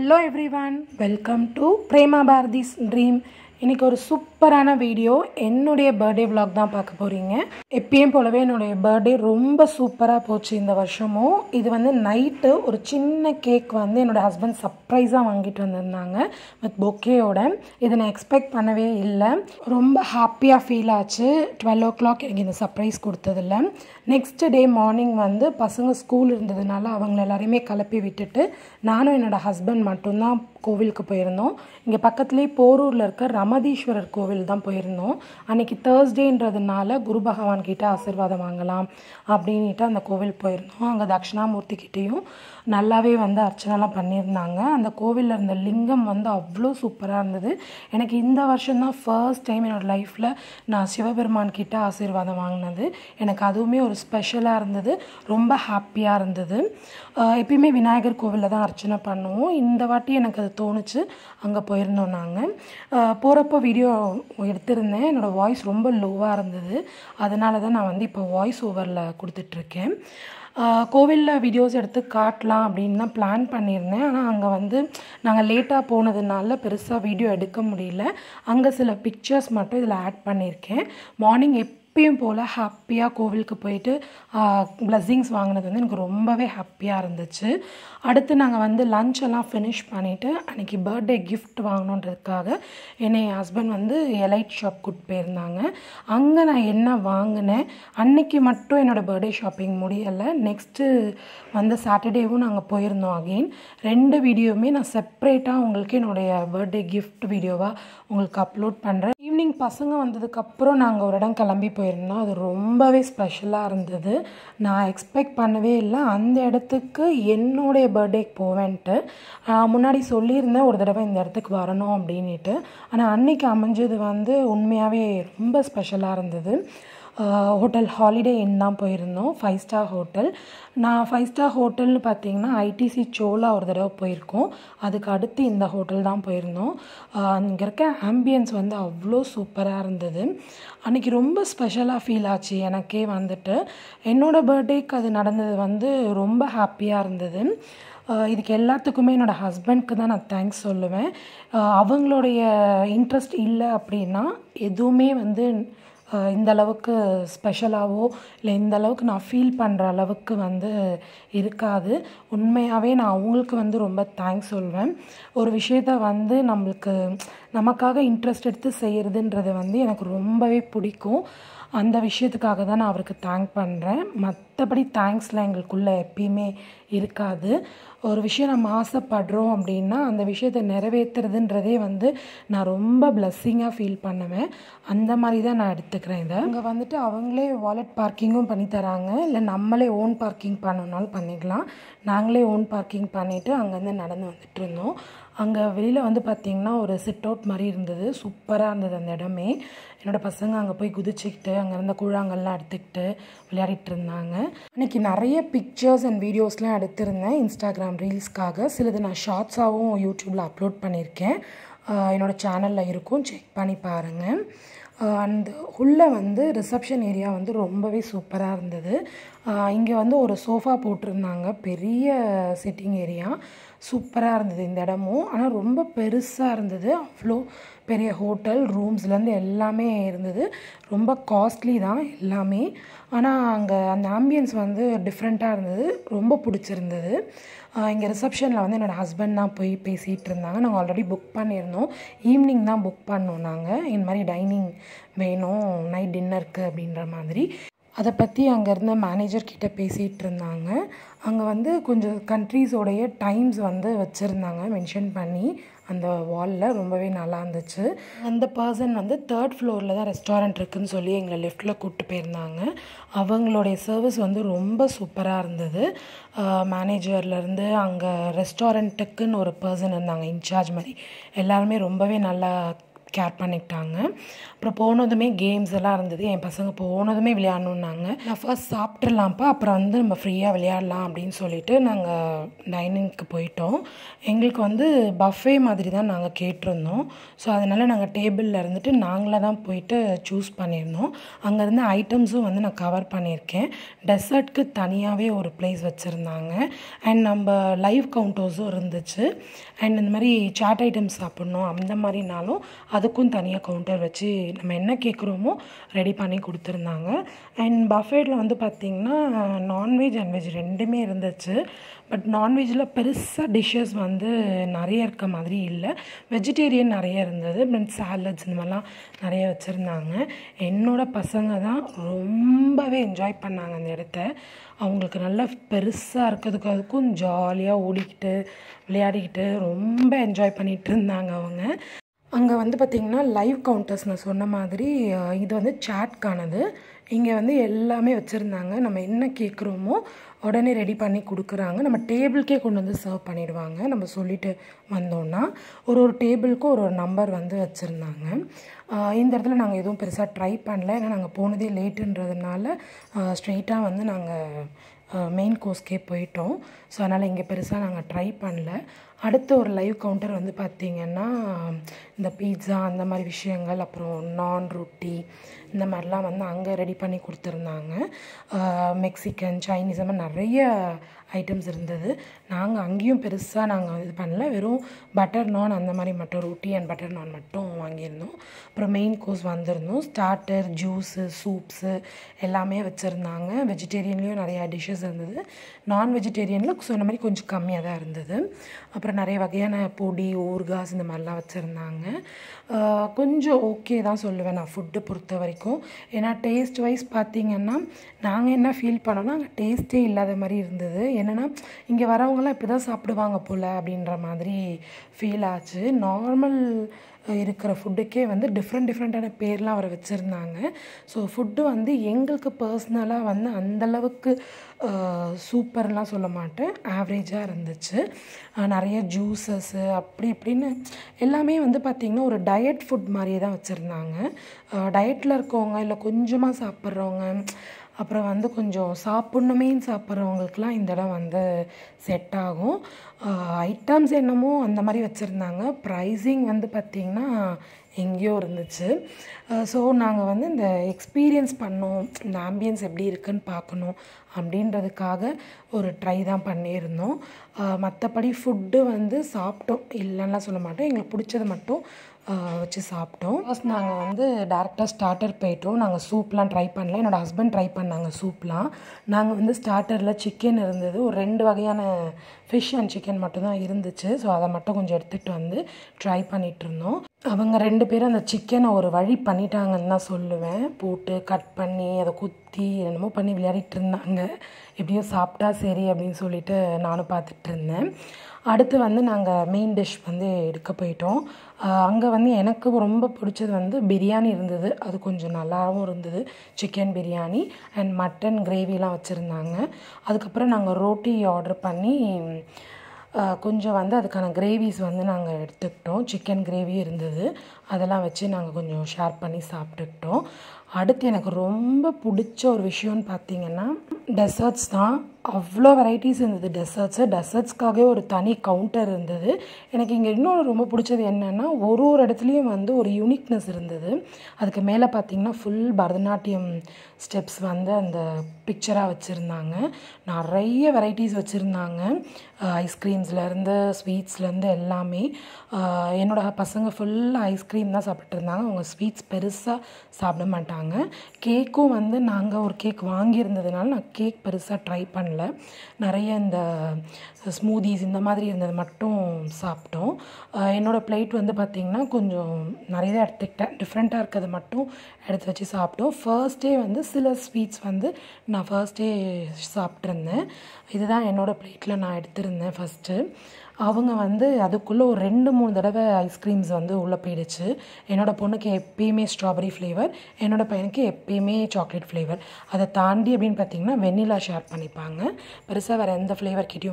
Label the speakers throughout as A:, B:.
A: hello everyone welcome to Prema Bharathi's dream இன்றைக்கி ஒரு சூப்பரான வீடியோ என்னுடைய பர்த்டே vlog தான் பார்க்க போகிறீங்க எப்பயும் போலவே என்னுடைய பர்த்டே ரொம்ப சூப்பராக போச்சு இந்த வருஷமும் இது வந்து நைட்டு ஒரு சின்ன கேக் வந்து என்னோட ஹஸ்பண்ட் சர்ப்ரைஸாக வாங்கிட்டு வந்திருந்தாங்க வித் பொக்கேயோட இதை நான் எக்ஸ்பெக்ட் பண்ணவே இல்லை ரொம்ப ஹாப்பியாக ஃபீல் ஆச்சு டுவெல் ஓ கிளாக் எனக்கு இந்த சர்ப்ரைஸ் கொடுத்ததில்ல நெக்ஸ்ட் டே மார்னிங் வந்து பசங்க ஸ்கூல் இருந்ததுனால அவங்கள எல்லாரையுமே கிளப்பி விட்டுட்டு நானும் என்னோட ஹஸ்பண்ட் மட்டும்தான் கோவிலுக்கு போயிருந்தோம் இங்கே பக்கத்துலேயே போரூரில் இருக்க ரமதீஸ்வரர் கோவில் தான் போயிருந்தோம் அன்றைக்கி தேர்ஸ்டேன்றதுனால குரு பகவான் கிட்ட ஆசீர்வாதம் வாங்கலாம் அப்படின்ட்டு அந்த கோவில் போயிருந்தோம் அங்கே தட்சிணாமூர்த்தி கிட்டேயும் நல்லாவே வந்து அர்ச்சனைலாம் பண்ணியிருந்தாங்க அந்த கோவிலில் இருந்த லிங்கம் வந்து அவ்வளோ சூப்பராக இருந்தது எனக்கு இந்த வருஷம் தான் ஃபர்ஸ்ட் டைம் என்னோடய லைஃப்பில் நான் சிவபெருமான் கிட்ட ஆசீர்வாதம் வாங்கினது எனக்கு அதுவுமே ஒரு ஸ்பெஷலாக இருந்தது ரொம்ப ஹாப்பியாக இருந்தது ஆஹ் எப்பயுமே விநாயகர் கோவிலில் தான் அர்ச்சனை பண்ணுவோம் இந்த வாட்டி எனக்கு அது தோணுச்சு அங்கே போயிருந்தோம் நாங்கள் போகிறப்போ வீடியோ எடுத்திருந்தேன் என்னோடய வாய்ஸ் ரொம்ப லோவாக இருந்தது அதனால தான் நான் வந்து இப்போ வாய்ஸ் ஓவரில் கொடுத்துட்ருக்கேன் கோவிலில் வீடியோஸ் எடுத்து காட்டலாம் அப்படின்னு தான் பிளான் பண்ணியிருந்தேன் ஆனால் அங்கே வந்து நாங்கள் லேட்டாக போனதுனால பெருசாக வீடியோ எடுக்க முடியல அங்கே சில பிக்சர்ஸ் மட்டும் இதில் ஆட் பண்ணியிருக்கேன் மார்னிங் எப்பயும் போல் ஹாப்பியாக கோவிலுக்கு போயிட்டு பிளஸ்ஸிங்ஸ் வாங்கினது வந்து எனக்கு ரொம்பவே ஹாப்பியாக இருந்துச்சு அடுத்து நாங்கள் வந்து லஞ்ச் எல்லாம் ஃபினிஷ் பண்ணிவிட்டு அன்றைக்கி பர்த்டே கிஃப்ட் வாங்கணுன்றதுக்காக என்னை என் ஹஸ்பண்ட் வந்து எலைட் ஷாப் கூட்டு போயிருந்தாங்க அங்கே நான் என்ன வாங்கினேன் அன்னைக்கு மட்டும் என்னோடய பர்த்டே ஷாப்பிங் முடியலை நெக்ஸ்ட்டு வந்து சாட்டர்டேவும் நாங்கள் போயிருந்தோம் அகெயின் ரெண்டு வீடியோவுமே நான் செப்ரேட்டாக உங்களுக்கு என்னுடைய பர்த்டே கிஃப்ட் வீடியோவாக உங்களுக்கு அப்லோட் பண்ணுறேன் ஈவினிங் பசங்க வந்ததுக்கப்புறம் நாங்கள் ஒரு இடம் கிளம்பி போயிருந்தோம் அது ரொம்பவே ஸ்பெஷலாக இருந்தது நான் எக்ஸ்பெக்ட் பண்ணவே இல்லை அந்த இடத்துக்கு என்னுடைய பர்த்டேக்கு போவேன்ட்டு ஆஹ் முன்னாடி சொல்லியிருந்தேன் ஒரு தடவை இந்த இடத்துக்கு வரணும் அப்படின்ட்டு ஆனால் அன்னைக்கு அமைஞ்சது வந்து உண்மையாகவே ரொம்ப ஸ்பெஷலாக இருந்தது ஹோட்டல் ஹாலிடே இன் தான் போயிருந்தோம் ஃபைவ் ஸ்டார் ஹோட்டல் நான் ஃபைவ் ஸ்டார் ஹோட்டல்னு பார்த்தீங்கன்னா ஐடிசி சோலா ஒரு தடவை போயிருக்கோம் அதுக்கு அடுத்து இந்த ஹோட்டல் தான் போயிருந்தோம் அங்கே இருக்க ஆம்பியன்ஸ் வந்து அவ்வளோ சூப்பராக இருந்தது அன்றைக்கி ரொம்ப ஸ்பெஷலாக ஃபீல் ஆச்சு எனக்கே வந்துட்டு என்னோடய பர்த்டேக்கு அது நடந்தது வந்து ரொம்ப ஹாப்பியாக இருந்தது ஆஹ் இதுக்கு எல்லாத்துக்குமே என்னோடய ஹஸ்பண்ட்க்கு தான் நான் தேங்க்ஸ் சொல்லுவேன் ஆஹ் அவங்களுடைய இன்ட்ரெஸ்ட் இல்லை அப்படின்னா எதுவுமே வந்து ஆஹ் இந்த அளவுக்கு ஸ்பெஷலாகவோ இல்லை இந்த அளவுக்கு நான் ஃபீல் பண்ணுற அளவுக்கு வந்து இருக்காது உண்மையாகவே நான் அவங்களுக்கு வந்து ரொம்ப தேங்க்ஸ் சொல்வேன் ஒரு விஷயத்த வந்து நம்மளுக்கு நமக்காக இன்ட்ரெஸ்ட் எடுத்து செய்கிறதுன்றது வந்து எனக்கு ரொம்பவே பிடிக்கும் அந்த விஷயத்துக்காக தான் நான் அவருக்கு தேங்க் பண்ணுறேன் மற்றபடி தேங்க்ஸ்லாம் எங்களுக்குள்ளே எப்பயுமே இருக்காது ஒரு விஷயம் நம்ம ஆசைப்படுறோம் அப்படின்னா அந்த விஷயத்தை நிறைவேற்றுறதுன்றதே வந்து நான் ரொம்ப பிளஸ்ஸிங்காக ஃபீல் பண்ணுவேன் அந்த மாதிரி தான் நான் எடுத்துக்கிறேன் இதை அங்கே வந்துட்டு அவங்களே வாலெட் பார்க்கிங்கும் பண்ணி தராங்க இல்லை நம்மளே ஓன் பார்க்கிங் பண்ணணுனாலும் பண்ணிக்கலாம் நாங்களே ஓன் பார்க்கிங் பண்ணிவிட்டு அங்கேருந்து நடந்து வந்துட்டு இருந்தோம் அங்கே வெளியில் வந்து பார்த்திங்கன்னா ஒரு சிட் அவுட் மாதிரி இருந்தது சூப்பராக இருந்தது அந்த இடமே என்னோடய பசங்க அங்கே போய் குதிச்சுக்கிட்டு அங்கே இருந்த கூழாங்கல்லாம் எடுத்துக்கிட்டு விளையாடிட்டு இருந்தாங்க அன்றைக்கி நிறைய பிக்சர்ஸ் அண்ட் வீடியோஸ்லாம் எடுத்திருந்தேன் இன்ஸ்டாகிராம் ரீல்ஸ்க்காக சிலது நான் ஷார்ட்ஸாகவும் யூடியூப்பில் அப்லோட் பண்ணியிருக்கேன் ஆஹ் என்னோடய சேனலில் இருக்கும் செக் பண்ணி பாருங்கள் அந்த உள்ளே வந்து ரிசப்ஷன் ஏரியா வந்து ரொம்பவே சூப்பராக இருந்தது இங்கே வந்து ஒரு சோஃபா போட்டிருந்தாங்க பெரிய சிட்டிங் ஏரியா சூப்பராக இருந்தது இந்த இடமும் ஆனால் ரொம்ப பெருசாக இருந்தது அவ்வளோ பெரிய ஹோட்டல் ரூம்ஸ்லேருந்து எல்லாமே இருந்தது ரொம்ப காஸ்ட்லி தான் எல்லாமே ஆனால் அங்கே அந்த ஆம்பியன்ஸ் வந்து டிஃப்ரெண்ட்டாக இருந்தது ரொம்ப பிடிச்சிருந்தது இங்கே ரிசப்ஷனில் வந்து என்னோடய ஹஸ்பண்ட் தான் போய் பேசிகிட்டு இருந்தாங்க நாங்கள் ஆல்ரெடி புக் பண்ணியிருந்தோம் ஈவினிங் தான் புக் பண்ணோம் நாங்கள் இந்த மாதிரி டைனிங் வேணும் நைட் டின்னருக்கு அப்படின்ற மாதிரி அதை பற்றி அங்கே இருந்த மேனேஜர் கிட்ட பேசிகிட்டு இருந்தாங்க அங்கே வந்து கொஞ்சம் கண்ட்ரீஸோடைய டைம்ஸ் வந்து வச்சுருந்தாங்க மென்ஷன் பண்ணி அந்த வாலில் ரொம்பவே நல்லா இருந்துச்சு அந்த பர்சன் வந்து தேர்ட் ஃப்ளோரில் தான் ரெஸ்டாரண்ட் இருக்குதுன்னு சொல்லி எங்களை லிஃப்ட்டில் கூப்பிட்டு போயிருந்தாங்க அவங்களுடைய சர்வீஸ் வந்து ரொம்ப சூப்பராக இருந்தது மேனேஜர்லேருந்து அங்கே ரெஸ்டாரண்ட்டுக்குன்னு ஒரு பர்சன் இருந்தாங்க இன்சார்ஜ் மாதிரி எல்லாருமே ரொம்பவே நல்லா கேர் பண்ணிக்கிட்டாங்க அப்புறம் போனதுமே கேம்ஸ் எல்லாம் இருந்தது என் பசங்க போனதுமே விளையாடணுன்னாங்க நான் ஃபர்ஸ்ட் சாப்பிட்றலாம்ப்பா அப்புறம் வந்து நம்ம ஃப்ரீயாக விளையாடலாம் அப்படின்னு சொல்லிட்டு நாங்கள் டைனிங்க்கு போயிட்டோம் எங்களுக்கு வந்து பஃபே மாதிரி தான் நாங்கள் கேட்டிருந்தோம் ஸோ அதனால் நாங்கள் டேபிளில் இருந்துட்டு நாங்களாக தான் போயிட்டு சூஸ் பண்ணியிருந்தோம் அங்கே இருந்த ஐட்டம்ஸும் வந்து நான் கவர் பண்ணியிருக்கேன் டெசர்ட்க்கு தனியாகவே ஒரு பிளேஸ் வச்சுருந்தாங்க அண்ட் நம்ம லைவ் கவுண்டர்ஸும் இருந்துச்சு அண்ட் இந்த மாதிரி சாட் ஐட்டம்ஸ் சாப்பிட்ணும் அந்த மாதிரினாலும் அதுக்கும் தனியாக கவுண்டர் வச்சு நம்ம என்ன கேட்குறோமோ ரெடி பண்ணி கொடுத்துருந்தாங்க அண்ட் பஃபேட்டில் வந்து பார்த்திங்கன்னா நான்வெஜ் அண்ட் வெஜ் ரெண்டுமே இருந்துச்சு பட் நான்வெஜ்ஜில் பெருசாக டிஷ்ஷஸ் வந்து நிறைய இருக்க மாதிரி இல்லை வெஜிடேரியன் நிறைய இருந்தது பட் சாலட்ஸ் இந்த மாதிரிலாம் நிறைய வச்சுருந்தாங்க என்னோடய பசங்க தான் ரொம்பவே என்ஜாய் பண்ணாங்க அந்த இடத்த அவங்களுக்கு நல்லா பெருசாக இருக்கிறதுக்கு அதுக்கும் ஜாலியாக ஓடிக்கிட்டு விளையாடிக்கிட்டு ரொம்ப என்ஜாய் பண்ணிகிட்டு இருந்தாங்க அவங்க அங்கே வந்து பார்த்திங்கன்னா லைவ் கவுண்டர்ஸ் நான் சொன்ன மாதிரி அஹ், இது வந்து சேட்கானது இங்கே வந்து எல்லாமே வச்சுருந்தாங்க நம்ம என்ன கேட்குறோமோ உடனே ரெடி பண்ணி கொடுக்குறாங்க நம்ம டேபிள்க்கே கொண்டு வந்து சர்வ் பண்ணிடுவாங்க நம்ம சொல்லிட்டு வந்தோன்னா ஒரு ஒரு டேபிளுக்கும் ஒரு ஒரு நம்பர் வந்து வச்சுருந்தாங்க இந்த இடத்துல நாங்கள் எதுவும் பெருசாக ட்ரை பண்ணல ஏன்னா நாங்கள் போனதே லேட்டுன்றதுனால ஸ்ட்ரெயிட்டாக வந்து நாங்கள் மெயின் கோர்ஸ்க்கே போயிட்டோம் ஸோ அதனால் இங்கே பெருசாக நாங்கள் ட்ரை பண்ணல அடுத்த ஒரு லைவ் கவுண்டர் வந்து பார்த்திங்கன்னா இந்த பீட்சா அந்த மாதிரி விஷயங்கள் அப்புறம் நான் ரொட்டி இந்த மாதிரிலாம் வந்து அங்கே ரெடி பண்ணி கொடுத்துருந்தாங்க மெக்சிகன் சைனீஸ் அந்த மாதிரி நிறைய ஐட்டம்ஸ் இருந்தது நாங்கள் அங்கேயும் பெருசாக நாங்கள் இது பண்ணல வெறும் பட்டர் நான் அந்த மாதிரி மட்டும் ரொட்டி அண்ட் பட்டர் நான் மட்டும் வாங்கியிருந்தோம் அப்புறம் மெயின் கோர்ஸ் வந்திருந்தோம் ஸ்டார்டர் ஜூஸு சூப்ஸு எல்லாமே வச்சுருந்தாங்க வெஜிடேரியன்லேயும் நிறையா டிஷ்ஷஸ் இருந்தது நான் வெஜிடேரியனில் சொன்ன மாதிரி கொஞ்சம் கம்மியாக தான் இருந்தது அப்புறம் நிறைய வகையான பொடி ஊர்காஸ் இந்த மாதிரிலாம் வச்சுருந்தாங்க ஆஹ் கொஞ்சம் ஓகே தான் சொல்லுவேன் நான் ஃபுட்டு பொறுத்த வரைக்கும் ஏன்னா டேஸ்ட் வைஸ் பார்த்தீங்கன்னா நாங்கள் என்ன ஃபீல் பண்ணோம்னா அங்கே டேஸ்ட்டே இல்லாத மாதிரி இருந்தது என்னென்னா இங்கே வரவங்களாம் இப்படி தான் சாப்பிடுவாங்க போல் அப்படின்ற மாதிரி ஃபீல் ஆச்சு நார்மல் இருக்கிற ஃபுட்டுக்கே வந்து டிஃப்ரெண்ட் டிஃப்ரெண்ட்டான பேர்லாம் அவர் வச்சுருந்தாங்க ஸோ ஃபுட்டு வந்து எங்களுக்கு பர்சனலாக வந்து அந்தளவுக்கு சூப்பர்லாம் சொல்ல மாட்டேன் ஆவரேஜாக இருந்துச்சு அஹ் நிறைய ஜூஸஸ்ஸு அப்படி இப்படின்னு எல்லாமே வந்து பார்த்திங்கன்னா ஒரு டயட் ஃபுட் மாதிரியே தான் வச்சுருந்தாங்க டயட்டில் இருக்கவங்க இல்லை கொஞ்சமாக சாப்பிட்றவங்க அப்புறம் வந்து கொஞ்சம் சாப்பிட்ணுமேன்னு சாப்பிட்றவங்களுக்குலாம் இந்த இடம் வந்து செட் ஆகும் ஐட்டம்ஸ் என்னமோ அந்த மாதிரி வச்சுருந்தாங்க ப்ரைஸிங் வந்து பார்த்திங்கன்னா எங்கேயோ இருந்துச்சு ஸோ நாங்கள் வந்து இந்த எக்ஸ்பீரியன்ஸ் பண்ணோம் இந்த ஆம்பியன்ஸ் எப்படி இருக்குன்னு பார்க்கணும் அப்படின்றதுக்காக ஒரு ட்ரை தான் பண்ணியிருந்தோம் மற்றபடி ஃபுட்டு வந்து சாப்பிட்டோம் இல்லைன்னா சொல்ல மாட்டோம் எங்களுக்கு பிடிச்சது மட்டும் ஆஹ் வச்சு சாப்பிட்டோம் ஃபர்ஸ்ட் நாங்கள் வந்து டேரெக்டாக ஸ்டார்டர் போயிட்டோம் நாங்கள் சூப்லாம் ட்ரை பண்ணல என்னோடய ஹஸ்பண்ட் ட்ரை பண்ணாங்க சூப்லாம் நாங்கள் வந்து ஸ்டார்டரில் சிக்கன் இருந்தது ஒரு ரெண்டு வகையான ஃபிஷ் அண்ட் சிக்கன் மட்டும்தான் இருந்துச்சு ஸோ அதை மட்டும் கொஞ்சம் எடுத்துகிட்டு வந்து ட்ரை பண்ணிகிட்டு இருந்தோம் அவங்க ரெண்டு பேரும் அந்த சிக்கனை ஒரு வழி பண்ணிட்டாங்கன்னு தான் சொல்லுவேன் போட்டு கட் பண்ணி அதை குத்தி என்னமோ பண்ணி விளையாடிட்டு இருந்தாங்க எப்படியோ சாப்பிட்டா சரி அப்படின்னு சொல்லிட்டு நானும் பார்த்துட்டு இருந்தேன் அடுத்து வந்து நாங்கள் மெயின் டிஷ் வந்து எடுக்க போயிட்டோம் அங்கே வந்து எனக்கு ரொம்ப பிடிச்சது வந்து பிரியாணி இருந்தது அது கொஞ்சம் நல்லாவும் இருந்தது சிக்கன் பிரியாணி அண்ட் மட்டன் கிரேவிலாம் வச்சுருந்தாங்க அதுக்கப்புறம் நாங்கள் ரோட்டி ஆர்டர் பண்ணி ஆஹ் கொஞ்சம் வந்து அதுக்கான கிரேவிஸ் வந்து நாங்கள் எடுத்துக்கிட்டோம் சிக்கன் கிரேவி இருந்தது அதெல்லாம் வச்சு நாங்கள் கொஞ்சம் ஷேர் பண்ணி சாப்பிட்டுக்கிட்டோம் அடுத்து எனக்கு ரொம்ப பிடிச்ச ஒரு விஷயம்னு பார்த்தீங்கன்னா டெசர்ட்ஸ் தான் அவ்வளோ வெரைட்டிஸ் இருந்தது டெசர்ட்ஸு டெசர்ட்ஸ்க்காகவே ஒரு தனி கவுண்டர் இருந்தது எனக்கு இங்கே இன்னொன்று ரொம்ப பிடிச்சது என்னென்னா ஒரு ஒரு இடத்துலையும் வந்து ஒரு யூனிக்னஸ் இருந்தது அதுக்கு மேலே பார்த்தீங்கன்னா ஃபுல் பரதநாட்டியம் ஸ்டெப்ஸ் வந்து அந்த பிக்சராக வச்சுருந்தாங்க நிறைய வெரைட்டிஸ் வச்சுருந்தாங்க ஐஸ்கிரீம்ஸ்லேருந்து ஸ்வீட்ஸ்லேருந்து எல்லாமே ஆஹ் என்னோட பசங்க ஃபுல்லாக ஐஸ்கிரீம் தான் சாப்பிட்டு இருந்தாங்க அவங்க ஸ்வீட்ஸ் பெருசாக சாப்பிட மாட்டாங்க கேக்கும் வந்து நாங்கள் ஒரு கேக் வாங்கியிருந்ததுனால நான் கேக் பெருசாக ட்ரை பண்ணல நிறைய இந்த ஸ்மூதிஸ் இந்த மாதிரி இருந்தது மட்டும் சாப்பிட்டோம் ஆஹ் என்னோட பிளேட் வந்து பார்த்திங்கன்னா கொஞ்சம் நிறைய தான் எடுத்துக்கிட்டேன் டிஃப்ரெண்ட்டாக இருக்கிறது மட்டும் எடுத்து வச்சு சாப்பிட்டோம் ஃபர்ஸ்ட் டே வந்து சில ஸ்வீட்ஸ் வந்து நான் ஃபர்ஸ்ட் டே சாப்பிட்ருந்தேன் இதுதான் என்னோடய பிளேட்டில் நான் எடுத்திருந்தேன் ஃபஸ்ட்டு அவங்க வந்து அதுக்குள்ளே ஒரு ரெண்டு மூணு தடவை ஐஸ்கிரீம்ஸ் வந்து உள்ளே போயிடுச்சு என்னோடய பொண்ணுக்கு எப்பயுமே ஸ்ட்ராபெரி ஃப்ளேவர் என்னோடய பையனுக்கு எப்பயுமே சாக்லேட் ஃப்ளேவர் அதை தாண்டி அப்படின்னு பார்த்தீங்கன்னா வெண்ணிலா ஷேர் பண்ணிப்பாங்க பெருசாக வேறு எந்த ஃப்ளேவர் கிட்டேயும் போக மாட்டாங்க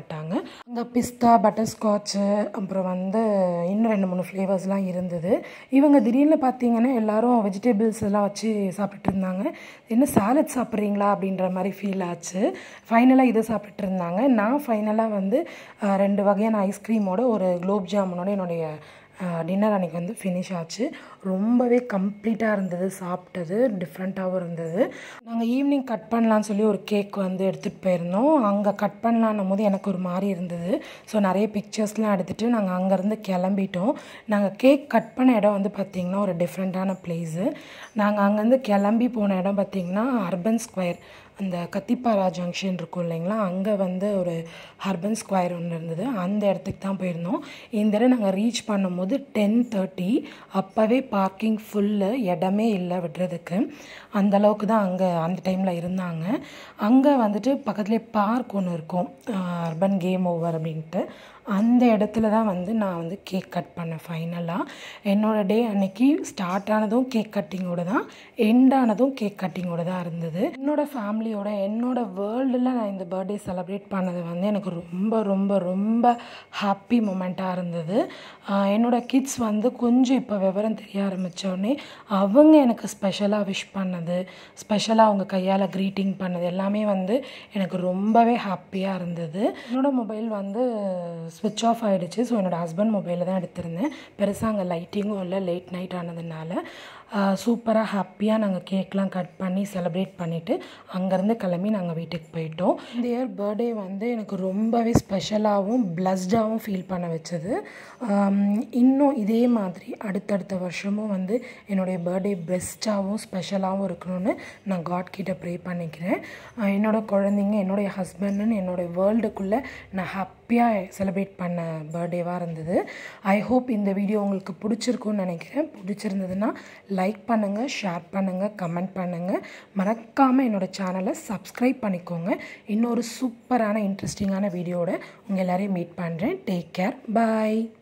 A: சாப்பிட்டாங்க அங்கே பிஸ்தா பட்டர்ஸ்காட்சு அப்புறம் வந்து இன்னும் ரெண்டு மூணு ஃப்ளேவர்ஸ்லாம் இருந்தது இவங்க திடீர்னு பார்த்தீங்கன்னா எல்லாரும் வெஜிடபிள்ஸ் எல்லாம் வச்சு சாப்பிட்டுட்டு இருந்தாங்க என்ன சாலட் சாப்பிட்றீங்களா அப்படின்ற மாதிரி ஃபீல் ஆச்சு ஃபைனலாக இதை சாப்பிட்டுட்டு இருந்தாங்க நான் ஃபைனலாக வந்து அஹ், ரெண்டு வகையான ஐஸ்கிரீமோட ஒரு குலோப் ஜாமுனோட என்னுடைய டின்னர் அன்றைக்கி வந்து ஃபினிஷ் ஆச்சு ரொம்பவே கம்ப்ளீட்டாக இருந்தது சாப்பிட்டது டிஃப்ரெண்ட்டாகவும் இருந்தது நாங்கள் ஈவினிங் கட் பண்ணலான்னு சொல்லி ஒரு கேக் வந்து எடுத்துகிட்டு போயிருந்தோம் அங்கே கட் பண்ணலான்னும் போது எனக்கு ஒரு மாதிரி இருந்தது ஸோ நிறைய பிக்சர்ஸ்லாம் எடுத்துகிட்டு நாங்கள் அங்கேருந்து கிளம்பிட்டோம் நாங்கள் கேக் கட் பண்ண இடம் வந்து பார்த்திங்கன்னா ஒரு டிஃப்ரெண்ட்டான பிளேஸு நாங்கள் அங்கேருந்து கிளம்பி போன இடம் பார்த்திங்கன்னா அர்பன் ஸ்கொயர் அந்த கத்திப்பாரா ஜங்ஷன் இருக்கும் இல்லைங்களா அங்கே வந்து ஒரு ஹர்பன் ஸ்கொயர் ஒன்று இருந்தது அந்த இடத்துக்கு தான் போயிருந்தோம் இந்த இடம் நாங்கள் ரீச் பண்ணும்போது டென் தேர்ட்டி அப்போவே பார்க்கிங் ஃபுல்லு இடமே இல்லை விடுறதுக்கு அந்த அளவுக்கு தான் அங்கே அந்த டைமில் இருந்தாங்க அங்கே வந்துட்டு பக்கத்துலேயே பார்க் ஒன்று இருக்கும் அர்பன் கேம் ஓவர் அப்படின்ட்டு அந்த இடத்துல தான் வந்து நான் வந்து கேக் கட் பண்ணேன் ஃபைனலாக என்னோடய டே அன்னைக்கு ஸ்டார்ட் ஆனதும் கேக் கட்டிங்கோட தான் எண்ட் ஆனதும் கேக் கட்டிங்கோட தான் இருந்தது என்னோட ஃபேமிலியோட என்னோட வேர்ல்டில் நான் இந்த பர்த்டே செலிப்ரேட் பண்ணது வந்து எனக்கு ரொம்ப ரொம்ப ரொம்ப ஹாப்பி மூமெண்ட்டாக இருந்தது ஆஹ் என்னோட கிட்ஸ் வந்து கொஞ்சம் இப்போ விவரம் தெரிய ஆரம்பித்தோடனே அவங்க எனக்கு ஸ்பெஷலாக விஷ் பண்ணது ஸ்பெஷலாக அவங்க கையால் க்ரீட்டிங் பண்ணது எல்லாமே வந்து எனக்கு ரொம்பவே ஹாப்பியாக இருந்தது என்னோட மொபைல் வந்து ஸ்விட்ச் ஆஃப் ஆகிடுச்சு ஸோ என்னோடய ஹஸ்பண்ட் மொபைலில் தான் எடுத்திருந்தேன் பெருசாக அங்கே லைட்டிங்கும் இல்லை லேட் நைட் ஆனதுனால சூப்பராக ஹாப்பியாக நாங்கள் கேக்லாம் கட் பண்ணி செலிப்ரேட் பண்ணிவிட்டு அங்கேருந்து கிளம்பி நாங்கள் வீட்டுக்கு போயிட்டோம் இந்த இயர் பர்த்டே வந்து எனக்கு ரொம்பவே ஸ்பெஷலாகவும் பிளஸ்டாகவும் ஃபீல் பண்ண வச்சது ஆம், இன்னும் இதே மாதிரி அடுத்தடுத்த வருஷமும் வந்து என்னுடைய பர்த்டே பெஸ்ட்டாகவும் ஸ்பெஷலாகவும் இருக்கணும்னு நான் காட் கிட்ட ப்ரே பண்ணிக்கிறேன் ஆஹ் என்னோட குழந்தைங்க என்னுடைய ஹஸ்பண்டுன்னு என்னோடய வேர்ல்டுக்குள்ளே நான் ஹாப்பியாக செலிப்ரேட் பண்ண பர்த்டேவாக இருந்தது ஐ ஹோப் இந்த வீடியோ உங்களுக்கு பிடிச்சிருக்கும்னு நினைக்கிறேன் பிடிச்சிருந்ததுன்னா லைக் பண்ணுங்கள் ஷேர் பண்ணுங்கள் கமெண்ட் பண்ணுங்கள் மறக்காமல் என்னோடய சேனலை சப்ஸ்கிரைப் பண்ணிக்கோங்க இன்னொரு சூப்பரான இன்ட்ரெஸ்டிங்கான வீடியோட உங்கள் எல்லாரையும் மீட் பண்ணுறேன் டேக் கேர் பாய்